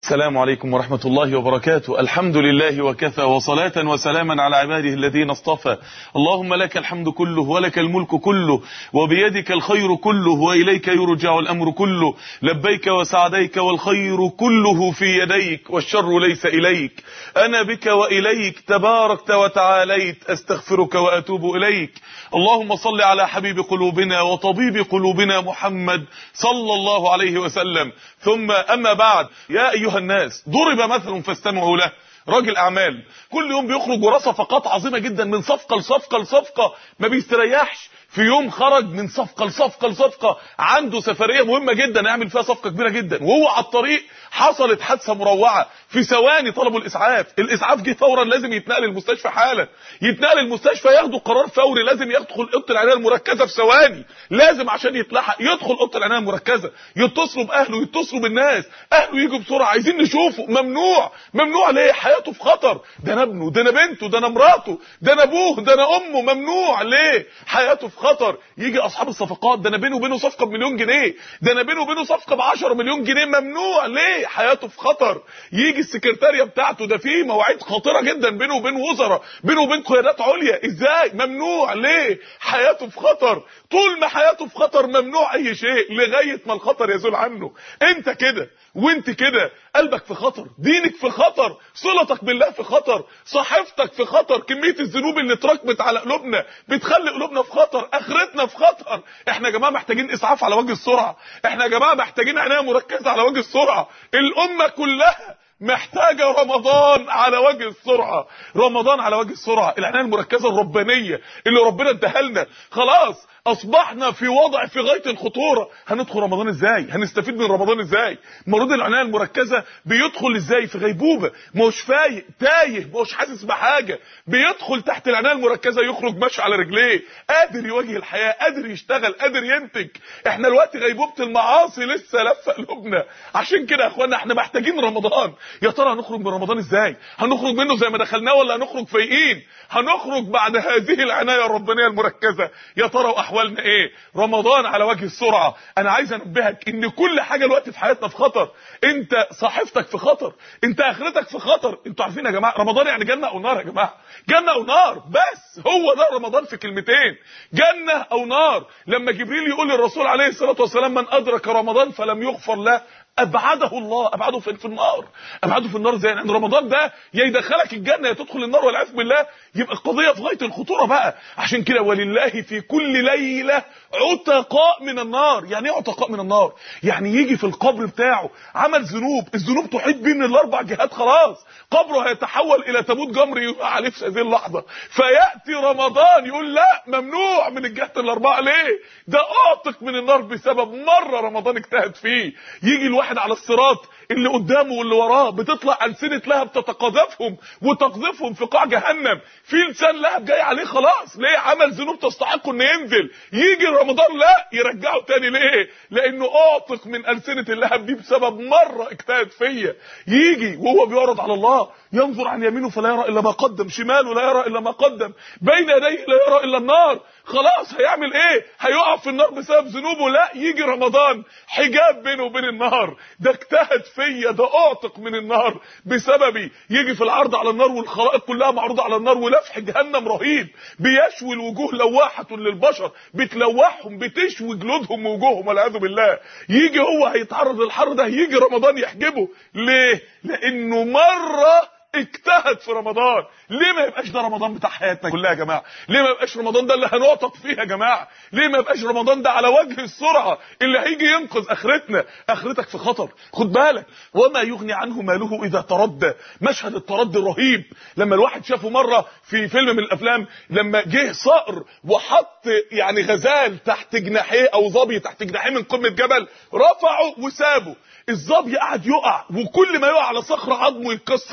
السلام عليكم ورحمة الله وبركاته الحمد لله وكفى وصلاة وسلاما على عباده الذين اصطفى اللهم لك الحمد كله ولك الملك كله وبيدك الخير كله وإليك يرجع الأمر كله لبيك وسعديك والخير كله في يديك والشر ليس إليك أنا بك وإليك تباركت وتعاليت أستغفرك وأتوب إليك اللهم صل على حبيب قلوبنا وطبيب قلوبنا محمد صلى الله عليه وسلم ثم أما بعد يا أيها الناس ضرب مثل فاستمعوا له راجل اعمال كل يوم بيخرج وراه صفقات عظيمه جدا من صفقه لصفقه لصفقه ما بيستريحش في يوم خرج من صفقه لصفقه لصفقه عنده سفريه مهمه جدا يعمل فيها صفقه كبيره جدا وهو على الطريق حصلت حادثه مروعه في ثواني طلبوا الاسعاف الاسعاف جه فورا لازم يتنقل المستشفى حالا يتنقل المستشفى ياخدوا قرار فوري لازم يدخل اوضه العنايه المركزه في ثواني لازم عشان يتلحق يدخل اوضه العنايه المركزه يتصلوا باهله يتصلوا بالناس اهله يجوا بسرعه عايزين نشوفه ممنوع ممنوع ليه حياته في خطر ده انا ابنه ده انا بنته ده انا مراته ده انا ابوه ده انا امه ممنوع ليه حياته في خطر يجي اصحاب الصفقات ده انا بينه وبينه صفقه بمليون جنيه ده انا بينه وبينه صفقه ب 10 مليون جنيه ممنوع ليه حياته في خطر يجي السكرتاريه بتاعته ده في مواعيد خطيره جدا بينه وبين وزراء بينه وبين قيادات عليا ازاي ممنوع ليه حياته في خطر طول ما حياته في خطر ممنوع اي شيء لغايه ما الخطر يزول عنه انت كده وانت كده قلبك في خطر دينك في خطر صلتك بالله في خطر صحيفتك في خطر كميه الذنوب اللي اتراكمت على قلوبنا بتخلي قلوبنا في خطر اخرتنا في خطر احنا يا جماعه محتاجين اسعاف على وجه السرعه احنا يا جماعه محتاجين عنايه مركزه على وجه السرعه الامه كلها محتاجه رمضان على وجه السرعه رمضان على وجه السرعه العنايه المركزه الربانيه اللي ربنا اداها لنا خلاص اصبحنا في وضع في غايه الخطوره هندخل رمضان ازاي هنستفيد من رمضان ازاي مريض العنايه المركزه بيدخل ازاي في غيبوبه مش فايق تايه مش حاسس بحاجه بيدخل تحت العنايه المركزه يخرج ماشي على رجليه قادر يواجه الحياه قادر يشتغل قادر ينتج احنا دلوقتي غيبوبه المعاصي لسه لفه قلوبنا عشان كده يا اخوانا احنا محتاجين رمضان يا ترى هنخرج من رمضان ازاي هنخرج منه زي ما دخلناه ولا هنخرج فايقين هنخرج بعد هذه العنايه الربانيه المركزه يا ترى احوالنا ايه رمضان على وجه السرعه انا عايز انبهك ان كل حاجه دلوقتي في حياتنا في خطر انت صحيفتك في خطر انت اخرتك في خطر انتوا عارفين يا جماعه رمضان يعني جنه او نار يا جماعه جنه او نار بس هو ده رمضان في كلمتين جنه او نار لما جبريل يقول للرسول عليه الصلاه والسلام من ادرك رمضان فلم يغفر له ابعده الله ابعده في, في النار ابعده في النار زي ان رمضان ده يا يدخلك الجنه يا تدخل النار والعياذ بالله يبقى القضيه في غايه الخطوره بقى عشان كده ولله في كل ليله عتقاء من النار يعني ايه عتقاء من النار يعني يجي في القبر بتاعه عمل ذنوب الذنوب تحيط بيه من الاربع جهات خلاص قبره هيتحول الى تابوت جمر يقع عليه في هذه اللحظه فياتي رمضان يقول لا ممنوع من الجهات الاربعه ليه ده اعتق من النار بسبب مره رمضان اجتهد فيه يجي الواحد على الصراط اللي قدامه واللي وراه بتطلع ألسنة لهب تتقاذفهم وتقذفهم في قاع جهنم في لسان لهب جاي عليه خلاص ليه عمل ذنوب تستحق انه ينزل يجي رمضان لا يرجعه تاني ليه لانه اعتق من ألسنة اللهب دي بسبب مرة اجتهد فيا يجي وهو بيعرض على الله ينظر عن يمينه فلا يرى الا ما قدم شماله لا يرى الا ما قدم بين يديه لا يرى الا النار خلاص هيعمل ايه هيقع في النار بسبب ذنوبه لا يجي رمضان حجاب بينه وبين النار ده اجتهد فيا ده اعتق من النار بسببي يجي في العرض على النار والخلائق كلها معروضه على النار ولفح جهنم رهيب بيشوي الوجوه لواحه للبشر بتلوحهم بتشوي جلودهم ووجوههم والعياذ بالله يجي هو هيتعرض للحر ده يجي رمضان يحجبه ليه لانه مره اجتهد في رمضان ليه ما يبقاش ده رمضان بتاع حياتنا كلها يا جماعه ليه ما يبقاش رمضان ده اللي هنعتق فيه يا جماعه ليه ما يبقاش رمضان ده على وجه السرعه اللي هيجي ينقذ اخرتنا اخرتك في خطر خد بالك وما يغني عنه ماله اذا تردى مشهد التردي الرهيب لما الواحد شافه مره في فيلم من الافلام لما جه صقر وحط يعني غزال تحت جناحيه او ظبي تحت جناحيه من قمه جبل رفعه وسابه الظبي قعد يقع وكل ما يقع على صخره عظمه يتكسر جمجمته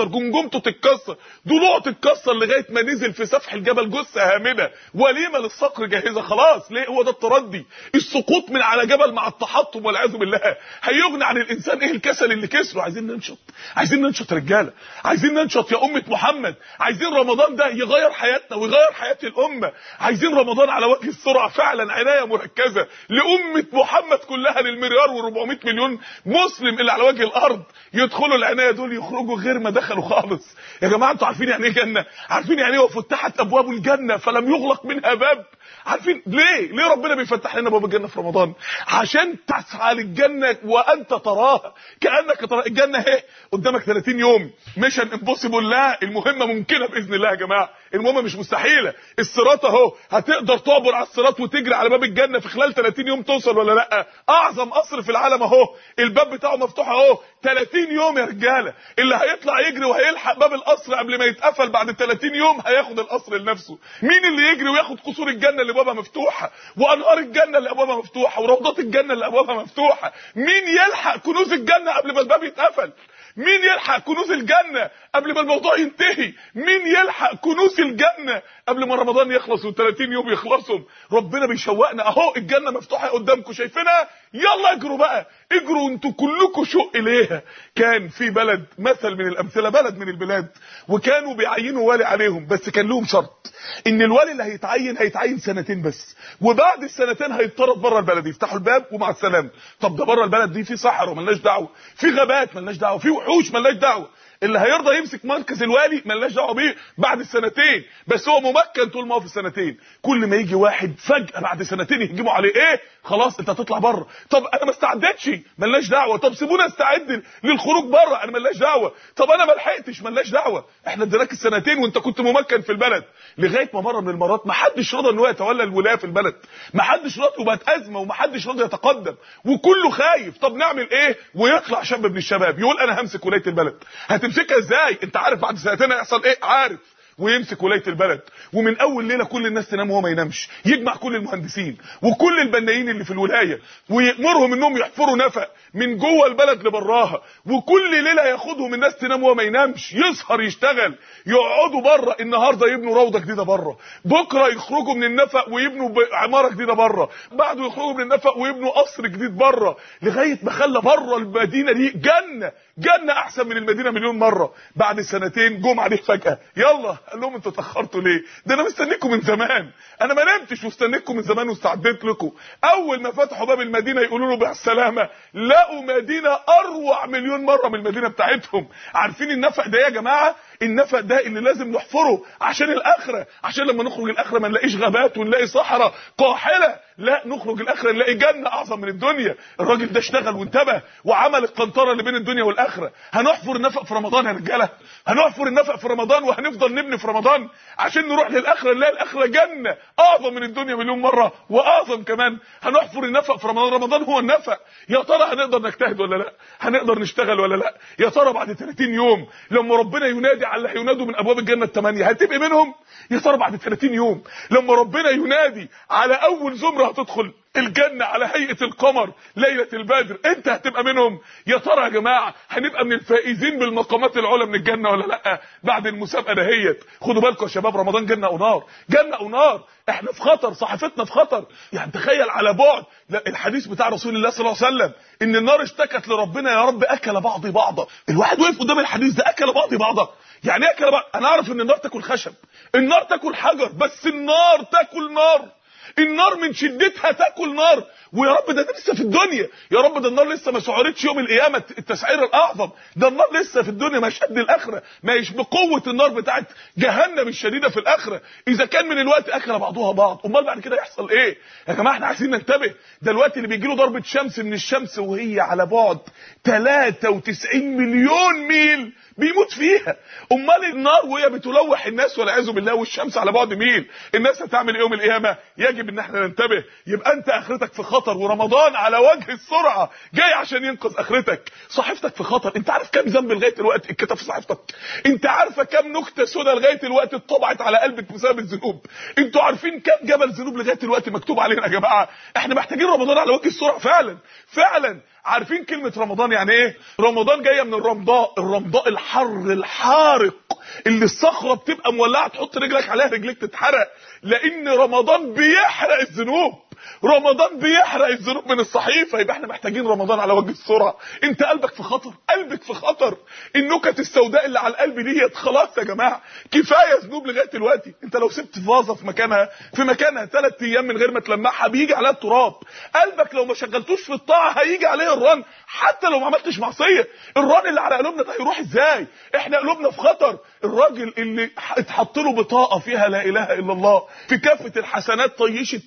جمجمته تتكسر ضلوعه تتكسر لغايه ما نزل في سفح الجبل جثه هامده وليمه للصقر جاهزه خلاص ليه هو ده التردي السقوط من على جبل مع التحطم والعياذ بالله هيغني عن الانسان ايه الكسل اللي كسره عايزين ننشط عايزين ننشط رجاله عايزين ننشط يا امه محمد عايزين رمضان ده يغير حياتنا ويغير حياه الامه عايزين رمضان على وجه السرعه فعلا عنايه مركزه لامه محمد كلها للمليار و400 مليون مسلم اللي على وجه الارض يدخلوا العنايه دول يخرجوا غير ما دخلوا خالص يا جماعه انتوا عارفين يعني ايه جنه عارفين يعني ايه وفتحت ابواب الجنه فلم يغلق منها باب عارفين ليه ليه ربنا بيفتح لنا باب الجنه في رمضان عشان تسعى للجنه وانت تراها كانك ترى الجنه اهي قدامك 30 يوم ميشن امبوسيبل لا المهمه ممكنه باذن الله يا جماعه المهمه مش مستحيله الصراط اهو هتقدر تعبر على الصراط وتجري على باب الجنه في خلال 30 يوم توصل ولا لا اعظم قصر في العالم اهو الباب بتاعه مفتوح اهو 30 يوم يا رجاله اللي هيطلع يجري وهيلحق باب القصر قبل ما يتقفل بعد 30 يوم هياخد القصر لنفسه مين اللي يجري وياخد قصور الجنه اللي ابوابها مفتوحه وانهار الجنه اللي ابوابها مفتوحه وروضات الجنه اللي ابوابها مفتوحه مين يلحق كنوز الجنه قبل ما الباب يتقفل مين يلحق كنوز الجنة قبل ما الموضوع ينتهي مين يلحق كنوز الجنة قبل ما رمضان يخلص و30 يوم يخلصوا ربنا بيشوقنا اهو الجنة مفتوحة قدامكم شايفينها يلا اجروا بقى اجروا انتوا كلكم شوق اليها كان في بلد مثل من الامثله بلد من البلاد وكانوا بيعينوا والي عليهم بس كان لهم شرط ان الوالي اللي هيتعين هيتعين سنتين بس وبعد السنتين هيطرد بره البلد يفتحوا الباب ومع السلامه طب ده بره البلد دي في صحراء ملناش دعوه في غابات ملناش دعوه في وحوش ملناش دعوه اللي هيرضى يمسك مركز الوالي ملناش دعوه بيه بعد السنتين بس هو ممكن طول ما هو في السنتين كل ما يجي واحد فجاه بعد سنتين يهجموا عليه ايه خلاص انت هتطلع بره طب انا ما استعدتش ملناش دعوه طب سيبونا استعد للخروج بره انا ملناش دعوه طب انا ما لحقتش ملناش دعوه احنا اديناك السنتين وانت كنت ممكن في البلد لغايه ما مره من المرات ما حدش رضى ان هو يتولى الولايه في البلد ما حدش رضى وبقت ازمه وما حدش رضى يتقدم وكله خايف طب نعمل ايه ويطلع شاب من الشباب يقول انا همسك ولايه البلد هتمسكها ازاي انت عارف بعد سنتين هيحصل ايه عارف ويمسك ولايه البلد ومن اول ليله كل الناس تنام وهو ما ينامش يجمع كل المهندسين وكل البنايين اللي في الولايه ويامرهم انهم يحفروا نفق من جوه البلد لبراها وكل ليله ياخدهم الناس تنام وهو ما ينامش يسهر يشتغل يقعدوا بره النهارده يبنوا روضه جديده بره بكره يخرجوا من النفق ويبنوا عماره جديده بره بعده يخرجوا من النفق ويبنوا قصر جديد بره لغايه ما خلى بره المدينه دي جنه جنه احسن من المدينه مليون مره بعد سنتين جم عليه فجاه يلا قال لهم انتوا اتاخرتوا ليه ده انا مستنيكم من زمان انا ما نمتش واستنيتكم من زمان واستعديت لكم اول ما فتحوا باب المدينه يقولوا له بالسلامه لقوا مدينه اروع مليون مره من المدينه بتاعتهم عارفين النفق ده يا جماعه النفق ده اللي لازم نحفره عشان الاخره عشان لما نخرج الاخره ما نلاقيش غابات ونلاقي صحراء قاحله لا نخرج الاخره نلاقي جنه اعظم من الدنيا الراجل ده اشتغل وانتبه وعمل القنطره اللي بين الدنيا والاخره هنحفر النفق في رمضان يا رجاله هنحفر النفق في رمضان وهنفضل نبني في رمضان عشان نروح للاخره نلاقي الاخره جنه اعظم من الدنيا مليون مره واعظم كمان هنحفر النفق في رمضان رمضان هو النفق يا ترى هنقدر نجتهد ولا لا هنقدر نشتغل ولا لا يا ترى بعد 30 يوم لما ربنا ينادي على اللي هينادوا من ابواب الجنه الثمانيه هتبقى منهم يا ترى بعد 30 يوم لما ربنا ينادي على اول زمره هتدخل الجنة على هيئة القمر ليلة البدر انت هتبقى منهم يا ترى يا جماعة هنبقى من الفائزين بالمقامات العلى من الجنة ولا لا بعد المسابقة دهيت خدوا بالكم يا شباب رمضان جنة او نار جنة او نار احنا في خطر صحفتنا في خطر يعني تخيل على بعد لا الحديث بتاع رسول الله صلى الله عليه وسلم ان النار اشتكت لربنا يا رب اكل بعضي بعضا الواحد وقف قدام الحديث ده اكل بعضي بعضا يعني ايه اكل بعض انا اعرف ان النار تاكل خشب النار تاكل حجر بس النار تاكل نار النار من شدتها تاكل نار ويا رب ده, ده لسه في الدنيا يا رب ده النار لسه ما سعرتش يوم القيامه التسعير الاعظم ده النار لسه في الدنيا مش قد الاخره مش بقوه النار بتاعت جهنم الشديده في الاخره اذا كان من الوقت اكل بعضها بعض امال بعد كده يحصل ايه يا جماعه احنا عايزين ننتبه ده الوقت اللي بيجي له ضربه شمس من الشمس وهي على بعد 93 مليون ميل بيموت فيها امال النار وهي بتلوح الناس والعياذ بالله والشمس على بعد ميل الناس هتعمل ايه يوم القيامه يجب ان احنا ننتبه يبقى انت اخرتك في خطر ورمضان على وجه السرعه جاي عشان ينقذ اخرتك صحيفتك في خطر انت عارف كام ذنب لغايه الوقت اتكتب في صحيفتك انت عارفه كام نكته سوداء لغايه الوقت اتطبعت على قلبك بسبب الذنوب انتوا عارفين كام جبل ذنوب لغايه الوقت مكتوب علينا يا جماعه احنا محتاجين رمضان على وجه السرعه فعلا فعلا عارفين كلمه رمضان يعني ايه رمضان جايه من الرمضاء الرمضاء الحر الحارق اللي الصخره بتبقى مولعه تحط رجلك عليها رجليك تتحرق لان رمضان بيحرق الذنوب رمضان بيحرق الذنوب من الصحيفه يبقى احنا محتاجين رمضان على وجه السرعه انت قلبك في خطر قلبك في خطر النكت السوداء اللي على القلب ديت خلاص يا جماعه كفايه ذنوب لغايه دلوقتي انت لو سبت فازه في مكانها في مكانها ثلاث ايام من غير ما تلمعها بيجي عليها التراب قلبك لو ما شغلتوش في الطاعه هيجي عليه الرن حتى لو ما عملتش معصيه الرن اللي على قلوبنا ده هيروح ازاي احنا قلوبنا في خطر الراجل اللي اتحط له بطاقه فيها لا اله الا الله في كافه الحسنات طيشت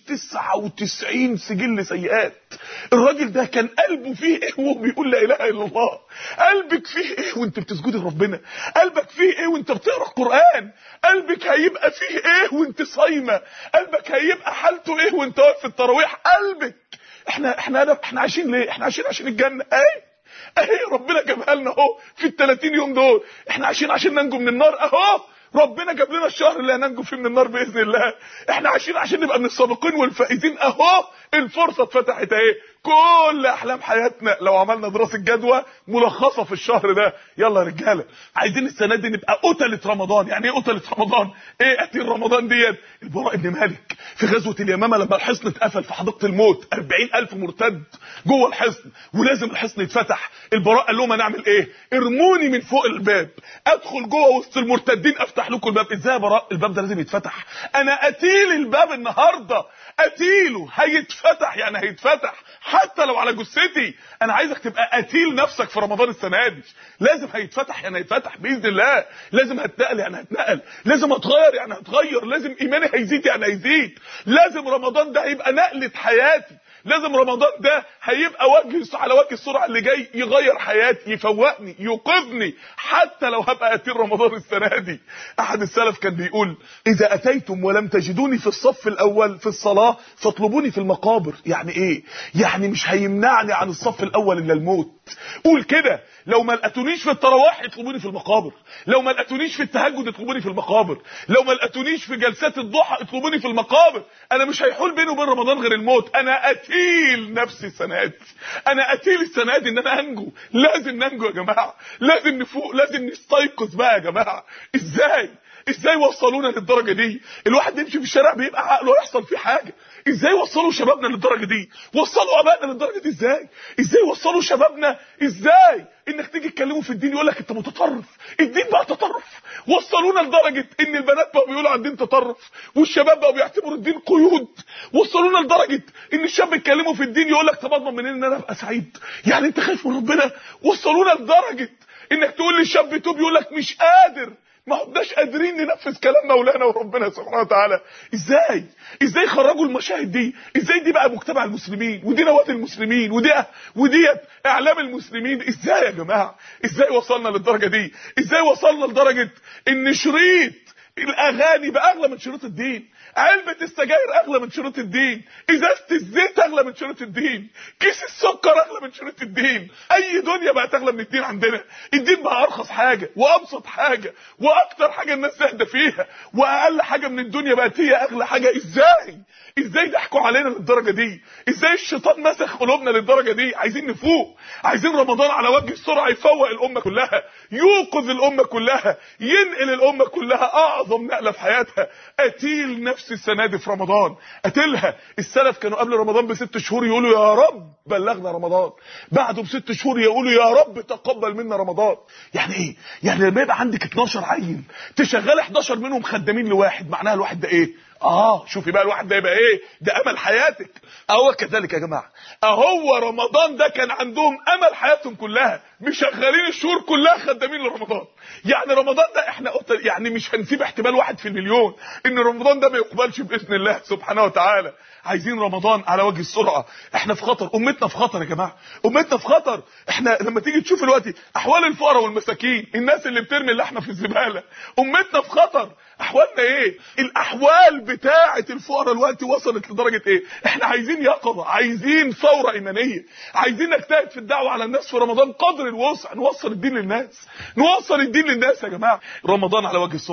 99 سجل سيئات الراجل ده كان قلبه فيه ايه وهو بيقول لا اله الا الله قلبك فيه ايه وانت بتسجدي لربنا قلبك فيه ايه وانت بتقرا القران قلبك هيبقى فيه ايه وانت صايمه قلبك هيبقى حالته ايه وانت واقف في التراويح قلبك احنا احنا احنا عايشين ليه احنا عايشين عشان الجنه ايه اهي ربنا جابها لنا اهو في ال 30 يوم دول احنا عايشين عشان ننجو من النار اهو ربنا جاب لنا الشهر اللي هننجو فيه من النار باذن الله احنا عايشين عشان نبقى من السابقين والفائزين اهو الفرصه اتفتحت اهي كل احلام حياتنا لو عملنا دراسه جدوى ملخصه في الشهر ده يلا يا رجاله عايزين السنه دي نبقى قتله رمضان يعني ايه قتله رمضان ايه قتل رمضان ديت البراء بن مالك في غزوه اليمامه لما الحصن اتقفل في حديقه الموت 40000 مرتد جوه الحصن ولازم الحصن يتفتح البراء قال لهم هنعمل ايه ارموني من فوق الباب ادخل جوه وسط المرتدين افتح لكم الباب ازاي يا براء الباب ده لازم يتفتح انا قتيل الباب النهارده قتيله هيتفتح يعني هيتفتح حتى لو على جثتي انا عايزك تبقى قتيل نفسك في رمضان السنه دي لازم هيتفتح يعني هيتفتح باذن الله لازم هتنقل يعني هتنقل لازم اتغير يعني هتغير لازم ايماني هيزيد يعني هيزيد لازم رمضان ده هيبقى نقله حياتي لازم رمضان ده هيبقى وجه على وجه السرعه اللي جاي يغير حياتي يفوقني يوقظني حتى لو هبقى اتين رمضان السنه دي احد السلف كان بيقول اذا اتيتم ولم تجدوني في الصف الاول في الصلاه فاطلبوني في المقابر يعني ايه يعني مش هيمنعني عن الصف الاول الا الموت قول كده لو ما لقيتونيش في التراويح اطلبوني في المقابر لو ما لقيتونيش في التهجد اطلبوني في المقابر لو ما لقيتونيش في جلسات الضحى اطلبوني في المقابر انا مش هيحول بيني وبين رمضان غير الموت انا قتيل نفسي السنه دي انا قتيل السنه دي ان انا انجو لازم ننجو يا جماعه لازم نفوق لازم نستيقظ بقى يا جماعه ازاي ازاي وصلونا للدرجه دي الواحد يمشي في الشارع بيبقى عقله يحصل فيه حاجه ازاي وصلوا شبابنا للدرجه دي وصلوا ابائنا للدرجه دي ازاي ازاي وصلوا شبابنا ازاي انك تيجي تكلمه في الدين يقول لك انت متطرف الدين بقى تطرف وصلونا لدرجه ان البنات بقوا بيقولوا عن الدين تطرف والشباب بقوا بيعتبروا الدين قيود وصلونا لدرجه ان الشاب يتكلمه في الدين يقول لك طب اضمن منين ان انا ابقى سعيد يعني انت خايف من ربنا وصلونا لدرجه انك تقول للشاب توب يقول لك مش قادر ما عدناش قادرين ننفذ كلام مولانا وربنا سبحانه وتعالى ازاي ازاي خرجوا المشاهد دي ازاي دي بقى مجتمع المسلمين ودي نواه المسلمين ودي وديت اعلام المسلمين ازاي يا جماعه ازاي وصلنا للدرجه دي ازاي وصلنا لدرجه ان شريط الاغاني بقى اغلى من شروط الدين علبة السجاير اغلى من شروط الدين ازازة الزيت اغلى من شروط الدين كيس السكر اغلى من شروط الدين اي دنيا بقت اغلى من الدين عندنا الدين بقى ارخص حاجة وابسط حاجة واكتر حاجة الناس تهدى فيها واقل حاجة من الدنيا بقت هي اغلى حاجة ازاي ازاي ضحكوا علينا للدرجة دي ازاي الشيطان مسخ قلوبنا للدرجة دي عايزين نفوق عايزين رمضان على وجه السرعة يفوق الامة كلها يوقظ الامة كلها ينقل الامة كلها اعظم نقلة في حياتها اتيل نفس السنة دي في رمضان اتلها السلف كانوا قبل رمضان بست شهور يقولوا يا رب بلغنا رمضان بعده بست شهور يقولوا يا رب تقبل منا رمضان يعني ايه يعني لما يبقى عندك 12 عيل تشغل 11 منهم خدامين لواحد معناها الواحد ده ايه اه شوفي بقى الواحد ده يبقى ايه ده امل حياتك اهو كذلك يا جماعه اهو رمضان ده كان عندهم امل حياتهم كلها مشغلين الشهور كلها خدامين لرمضان يعني رمضان ده احنا يعني مش هنسيب احتمال واحد في المليون ان رمضان ده ما يقبلش باذن الله سبحانه وتعالى عايزين رمضان على وجه السرعه احنا في خطر امتنا في خطر يا جماعه امتنا في خطر احنا لما تيجي تشوف دلوقتي احوال الفقراء والمساكين الناس اللي بترمي اللحمه في الزباله امتنا في خطر احوالنا ايه الاحوال بتاعه الفقراء دلوقتي وصلت لدرجه ايه احنا عايزين يقظه عايزين ثوره ايمانيه عايزين نجتهد في الدعوه على الناس في رمضان قدر الوسع نوصل الدين للناس نوصل الدين للناس يا جماعه رمضان على وجه السرعه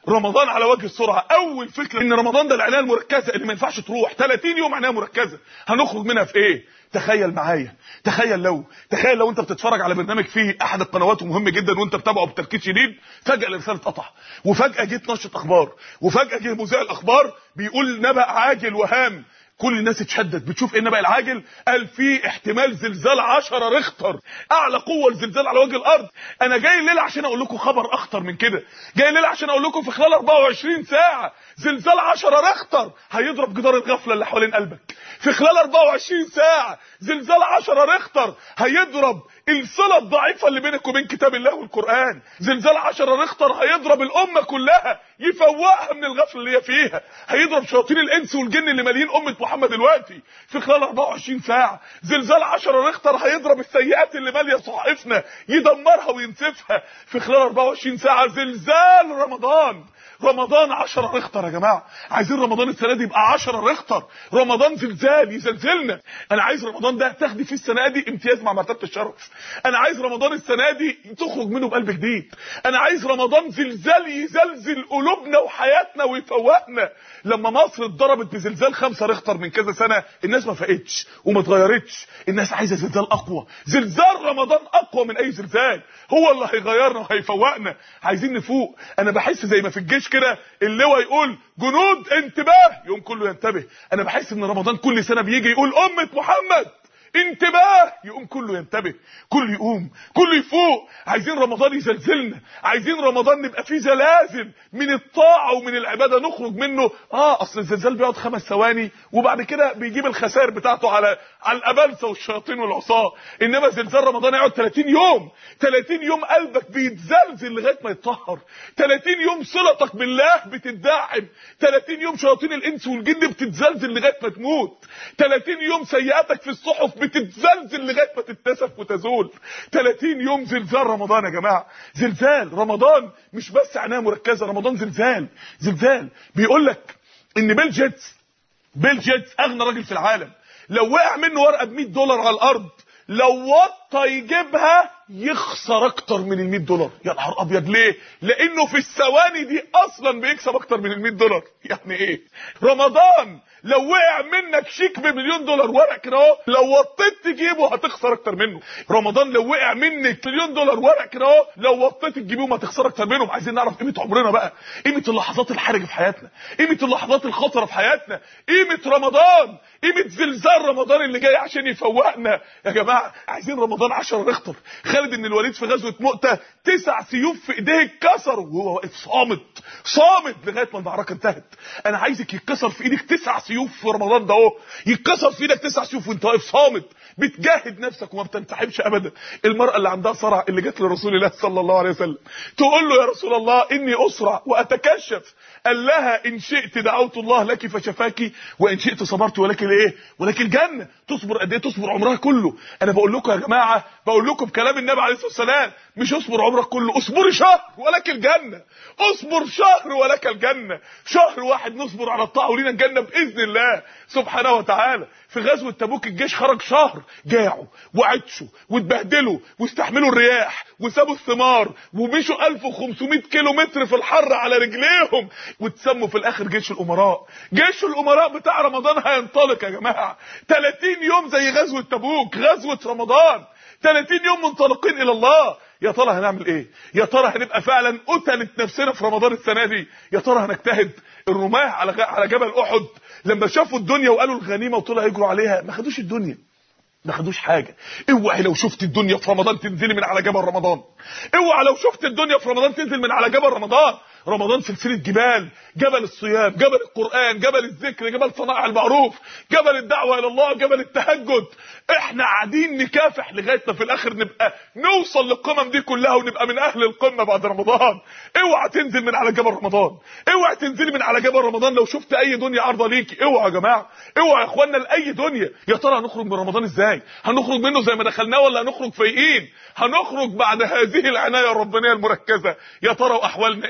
رمضان على وجه السرعه اول فكره ان رمضان ده العنايه المركزه اللي ما ينفعش تروح 30 يوم عنايه مركزه هنخرج منها في ايه تخيل معايا تخيل لو تخيل لو انت بتتفرج على برنامج فيه احد القنوات مهم جدا وانت بتابعه بتركيز شديد فجاه الرساله اتقطع وفجاه جيت نشره اخبار وفجاه جه مذيع الاخبار بيقول نبأ عاجل وهام كل الناس اتشدت بتشوف ايه النبأ العاجل قال في احتمال زلزال 10 ريختر اعلى قوه لزلزال على وجه الارض انا جاي الليله عشان اقول لكم خبر اخطر من كده جاي الليله عشان اقول لكم في خلال 24 ساعه زلزال 10 ريختر هيضرب جدار الغفله اللي حوالين قلبك في خلال 24 ساعه زلزال 10 ريختر هيضرب الصله الضعيفه اللي بينك وبين كتاب الله والقران زلزال 10 ريختر هيضرب الامه كلها يفوقها من الغفله اللي هي فيها هيضرب شياطين الانس والجن اللي مالين امه محمد دلوقتي في خلال 24 ساعه زلزال 10 ريختر هيضرب السيئات اللي ماليه صحائفنا يدمرها وينسفها في خلال 24 ساعه زلزال رمضان رمضان 10 ريختر يا جماعه عايزين رمضان السنه دي يبقى 10 ريختر رمضان زلزال يزلزلنا انا عايز رمضان ده تاخدي فيه السنه دي امتياز مع مرتبه الشرف انا عايز رمضان السنه دي تخرج منه بقلب جديد انا عايز رمضان زلزال يزلزل قلوبنا وحياتنا ويفوقنا لما مصر اتضربت بزلزال 5 ريختر من كذا سنه الناس ما فاقتش وما اتغيرتش الناس عايزه زلزال اقوى زلزال رمضان اقوى من اي زلزال هو اللي هيغيرنا وهيفوقنا عايزين نفوق انا بحس زي ما في الجيش كده اللواء يقول جنود انتباه يوم كله ينتبه انا بحس ان رمضان كل سنه بيجي يقول امه محمد انتباه يقوم كله ينتبه كله يقوم كله يفوق عايزين رمضان يزلزلنا عايزين رمضان نبقى فيه زلازل من الطاعه ومن العباده نخرج منه اه اصل الزلزال بيقعد خمس ثواني وبعد كده بيجيب الخسائر بتاعته على على الابلسه والشياطين والعصاه انما زلزال رمضان يقعد 30 يوم 30 يوم قلبك بيتزلزل لغايه ما يتطهر 30 يوم صلتك بالله بتدعم 30 يوم شياطين الانس والجن بتتزلزل لغايه ما تموت 30 يوم سيئاتك في الصحف بتتزلزل لغايه ما تتسف وتزول 30 يوم زلزال رمضان يا جماعه زلزال رمضان مش بس عنايه مركزه رمضان زلزال زلزال بيقول لك ان بيل جيتس بيل جيتس اغنى راجل في العالم لو وقع منه ورقه ب 100 دولار على الارض لو وطى يجيبها يخسر اكتر من ال 100 دولار يا نهار ابيض ليه لانه في الثواني دي اصلا بيكسب اكتر من ال 100 دولار يعني ايه رمضان لو وقع منك شيك بمليون دولار ورق كده اهو لو وطيت تجيبه هتخسر اكتر منه رمضان لو وقع منك مليون دولار ورق كده اهو لو وطيت تجيبهم هتخسر اكتر منهم عايزين نعرف قيمه عمرنا بقى قيمه اللحظات الحرجه في حياتنا قيمه اللحظات الخطره في حياتنا قيمه رمضان قيمه زلزال رمضان اللي جاي عشان يفوقنا يا جماعه عايزين رمضان 10 ريختر خالد بن الوليد في غزوه مؤته تسع سيوف في ايديه اتكسروا وهو واقف صامت صامت لغايه ما المعركه انتهت انا عايزك يتكسر في ايدك تسع سيوف في رمضان ده اهو يتكسر في ايدك تسع سيوف وانت واقف صامت بتجاهد نفسك وما بتنسحبش ابدا المراه اللي عندها صرع اللي جت لرسول الله صلى الله عليه وسلم تقول له يا رسول الله اني اسرع واتكشف قال لها ان شئت دعوت الله لك فشفاكي وان شئت صبرت ولكن ايه ولكن الجنه تصبر قد ايه تصبر عمرها كله انا بقول لكم يا جماعه بقول لكم بكلام النبي عليه الصلاه والسلام مش اصبر عمرك كله اصبري شهر ولك الجنه اصبر شهر ولك الجنه شهر واحد نصبر على الطاعه ولينا الجنه باذن الله سبحانه وتعالى في غزوه تبوك الجيش خرج شهر جاعوا وعطشوا واتبهدلوا واستحملوا الرياح وسابوا الثمار ومشوا 1500 كيلو متر في الحر على رجليهم واتسموا في الاخر جيش الامراء جيش الامراء بتاع رمضان هينطلق يا جماعه 30 يوم زي غزوه تبوك غزوه رمضان 30 يوم منطلقين الى الله يا ترى هنعمل ايه يا ترى هنبقى فعلا قتلت نفسنا في رمضان السنه دي يا ترى هنجتهد الرماه على على جبل احد لما شافوا الدنيا وقالوا الغنيمه وطلعوا يجروا عليها ما خدوش الدنيا ما خدوش حاجه اوعي لو شفت الدنيا في رمضان تنزلي من على جبل رمضان اوعي لو شفت الدنيا في رمضان تنزل من على جبل رمضان رمضان سلسله جبال جبل الصيام جبل القران جبل الذكر جبل صناعه المعروف جبل الدعوه الى الله جبل التهجد احنا قاعدين نكافح لغايه ما في الاخر نبقى نوصل للقمم دي كلها ونبقى من اهل القمه بعد رمضان اوعى تنزل من على جبل رمضان اوعى تنزلي من على جبل رمضان لو شفت اي دنيا عارضه ليكي اوعى يا جماعه اوعى يا اخوانا لاي دنيا يا ترى هنخرج من رمضان ازاي هنخرج منه زي ما دخلناه ولا هنخرج فايقين هنخرج بعد هذه العنايه الربانيه المركزه يا ترى واحوالنا ايه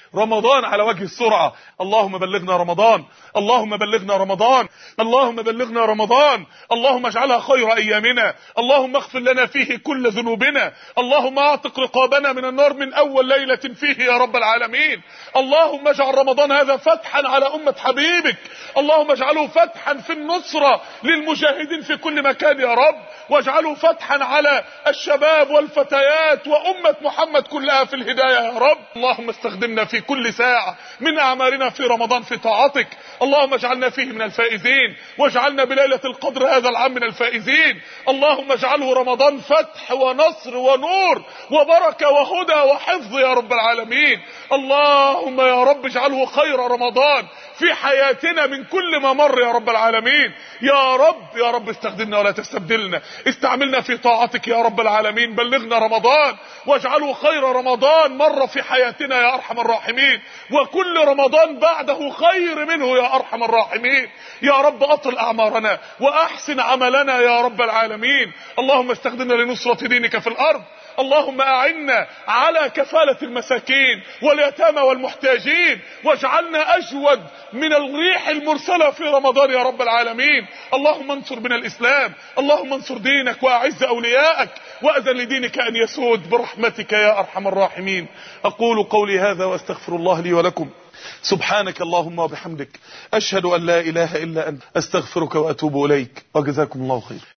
رمضان على وجه السرعة اللهم بلغنا رمضان اللهم بلغنا رمضان اللهم بلغنا رمضان اللهم اجعلها خير ايامنا اللهم اغفر لنا فيه كل ذنوبنا اللهم اعتق رقابنا من النار من اول ليلة فيه يا رب العالمين اللهم اجعل رمضان هذا فتحا على امة حبيبك اللهم اجعله فتحا في النصرة للمجاهدين في كل مكان يا رب واجعله فتحا على الشباب والفتيات وامة محمد كلها في الهداية يا رب اللهم استخدمنا في كل ساعة من اعمارنا في رمضان في طاعتك اللهم اجعلنا فيه من الفائزين واجعلنا بليلة القدر هذا العام من الفائزين اللهم اجعله رمضان فتح ونصر ونور وبركة وهدى وحفظ يا رب العالمين اللهم يا رب اجعله خير رمضان في حياتنا من كل ما مر يا رب العالمين يا رب يا رب استخدمنا ولا تستبدلنا استعملنا في طاعتك يا رب العالمين بلغنا رمضان واجعله خير رمضان مر في حياتنا يا ارحم الراحمين وكل رمضان بعده خير منه يا ارحم الراحمين يا رب اطل اعمارنا واحسن عملنا يا رب العالمين اللهم استخدمنا لنصرة دينك في الارض اللهم اعنا على كفالة المساكين واليتامى والمحتاجين واجعلنا اجود من الريح المرسلة في رمضان يا رب العالمين اللهم انصر بنا الاسلام اللهم انصر دينك واعز اولياءك واذن لدينك ان يسود برحمتك يا ارحم الراحمين اقول قولي هذا واستغفر الله لي ولكم سبحانك اللهم وبحمدك اشهد ان لا اله الا انت استغفرك واتوب اليك وجزاكم الله خير